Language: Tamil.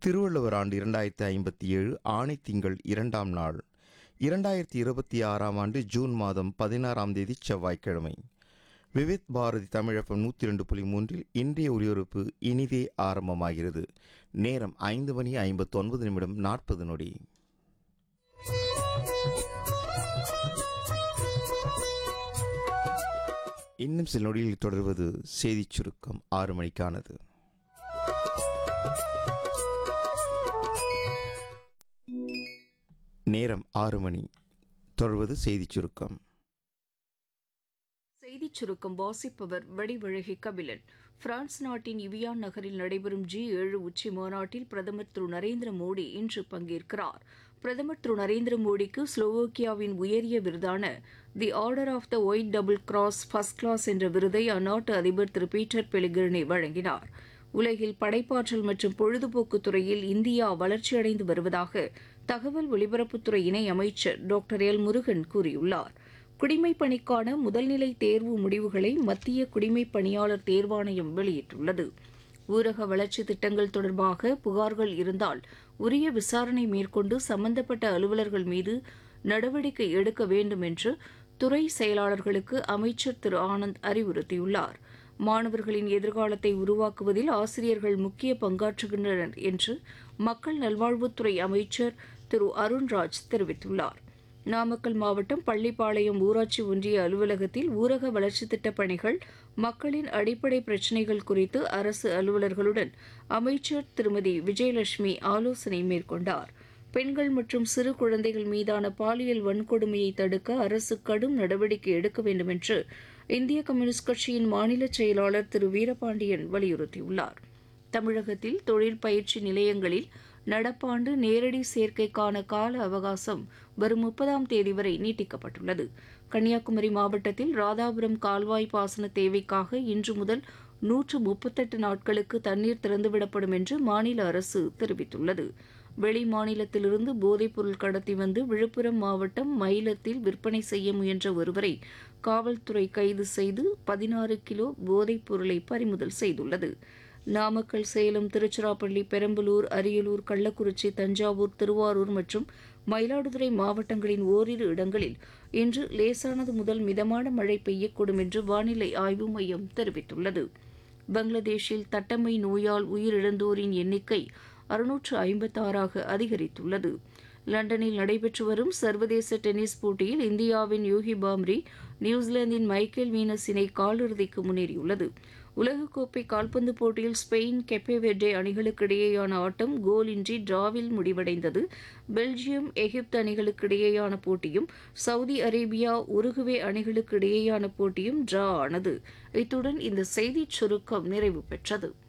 திருவள்ளுவர் ஆண்டு இரண்டாயிரத்தி ஐம்பத்தி ஏழு ஆணை திங்கள் இரண்டாம் நாள் இரண்டாயிரத்தி இருபத்தி ஆறாம் ஆண்டு ஜூன் மாதம் பதினாறாம் தேதி செவ்வாய்க்கிழமை விவித் பாரதி தமிழப்பம் நூற்றி ரெண்டு புள்ளி மூன்றில் இன்றைய ஒலிபரப்பு இனிதே ஆரம்பமாகிறது நேரம் ஐந்து மணி ஐம்பத்தொன்பது நிமிடம் நாற்பது நொடி இன்னும் சில நொடியில் தொடர்வது செய்திச் சுருக்கம் ஆறு மணிக்கானது நேரம் ஆறு மணி தொடர்வது செய்திச் சுருக்கம் செய்திச் சுருக்கம் வாசிப்பவர் வடிவழகி கபிலன் பிரான்ஸ் நாட்டின் இவியான் நகரில் நடைபெறும் ஜி ஏழு உச்சி மாநாட்டில் பிரதமர் திரு நரேந்திர மோடி இன்று பங்கேற்கிறார் பிரதமர் திரு நரேந்திர மோடிக்கு ஸ்லோவோக்கியாவின் உயரிய விருதான the order of the white double cross first class என்ற விருதை அந்நாட்டு அதிபர் திரு பீட்டர் பெலிகிரினி வழங்கினார் உலகில் படைப்பாற்றல் மற்றும் பொழுதுபோக்கு துறையில் இந்தியா வளர்ச்சியடைந்து வருவதாக தகவல் ஒலிபரப்புத்துறை இணை அமைச்சர் டாக்டர் எல் முருகன் கூறியுள்ளார் குடிமைப் பணிக்கான முதல்நிலை தேர்வு முடிவுகளை மத்திய குடிமைப் பணியாளர் தேர்வாணையம் வெளியிட்டுள்ளது ஊரக வளர்ச்சி திட்டங்கள் தொடர்பாக புகார்கள் இருந்தால் உரிய விசாரணை மேற்கொண்டு சம்பந்தப்பட்ட அலுவலர்கள் மீது நடவடிக்கை எடுக்க வேண்டும் என்று துறை செயலாளர்களுக்கு அமைச்சர் திரு ஆனந்த் அறிவுறுத்தியுள்ளார் மாணவர்களின் எதிர்காலத்தை உருவாக்குவதில் ஆசிரியர்கள் முக்கிய பங்காற்றுகின்றனர் என்று மக்கள் நல்வாழ்வுத்துறை அமைச்சர் திரு அருண்ராஜ் தெரிவித்துள்ளார் நாமக்கல் மாவட்டம் பள்ளிப்பாளையம் ஊராட்சி ஒன்றிய அலுவலகத்தில் ஊரக வளர்ச்சித் திட்டப் பணிகள் மக்களின் அடிப்படை பிரச்சினைகள் குறித்து அரசு அலுவலர்களுடன் அமைச்சர் திருமதி விஜயலட்சுமி ஆலோசனை மேற்கொண்டார் பெண்கள் மற்றும் சிறு குழந்தைகள் மீதான பாலியல் வன்கொடுமையை தடுக்க அரசு கடும் நடவடிக்கை எடுக்க வேண்டும் என்று இந்திய கம்யூனிஸ்ட் கட்சியின் மாநில செயலாளர் திரு வீரபாண்டியன் வலியுறுத்தியுள்ளார் தமிழகத்தில் தொழில் பயிற்சி நிலையங்களில் நடப்பாண்டு நேரடி சேர்க்கைக்கான கால அவகாசம் வரும் முப்பதாம் தேதி வரை நீட்டிக்கப்பட்டுள்ளது கன்னியாகுமரி மாவட்டத்தில் ராதாபுரம் கால்வாய் பாசன தேவைக்காக இன்று முதல் நூற்று முப்பத்தெட்டு நாட்களுக்கு தண்ணீர் திறந்துவிடப்படும் என்று மாநில அரசு தெரிவித்துள்ளது வெளி மாநிலத்திலிருந்து போதைப்பொருள் கடத்தி வந்து விழுப்புரம் மாவட்டம் மயிலத்தில் விற்பனை செய்ய முயன்ற ஒருவரை காவல்துறை கைது செய்து பதினாறு கிலோ போதைப் பொருளை பறிமுதல் செய்துள்ளது நாமக்கல் சேலம் திருச்சிராப்பள்ளி பெரம்பலூர் அரியலூர் கள்ளக்குறிச்சி தஞ்சாவூர் திருவாரூர் மற்றும் மயிலாடுதுறை மாவட்டங்களின் ஓரிரு இடங்களில் இன்று லேசானது முதல் மிதமான மழை பெய்யக்கூடும் என்று வானிலை ஆய்வு மையம் தெரிவித்துள்ளது பங்களாதேஷில் தட்டம்மை நோயால் உயிரிழந்தோரின் எண்ணிக்கை அறுநூற்று ஐம்பத்தாறாக அதிகரித்துள்ளது லண்டனில் நடைபெற்று வரும் சர்வதேச டென்னிஸ் போட்டியில் இந்தியாவின் யூகி பாம்ரி நியூசிலாந்தின் மைக்கேல் வீனஸ் இணை காலிறுதிக்கு முன்னேறியுள்ளது உலகக்கோப்பை கால்பந்து போட்டியில் ஸ்பெயின் கெப்பேவெர்டே அணிகளுக்கு இடையேயான ஆட்டம் கோலின்றி டிராவில் முடிவடைந்தது பெல்ஜியம் எகிப்து அணிகளுக்கு இடையேயான போட்டியும் சவுதி அரேபியா உருகுவே அணிகளுக்கு இடையேயான போட்டியும் டிரா ஆனது இத்துடன் இந்த செய்திச் சுருக்கம் நிறைவு பெற்றது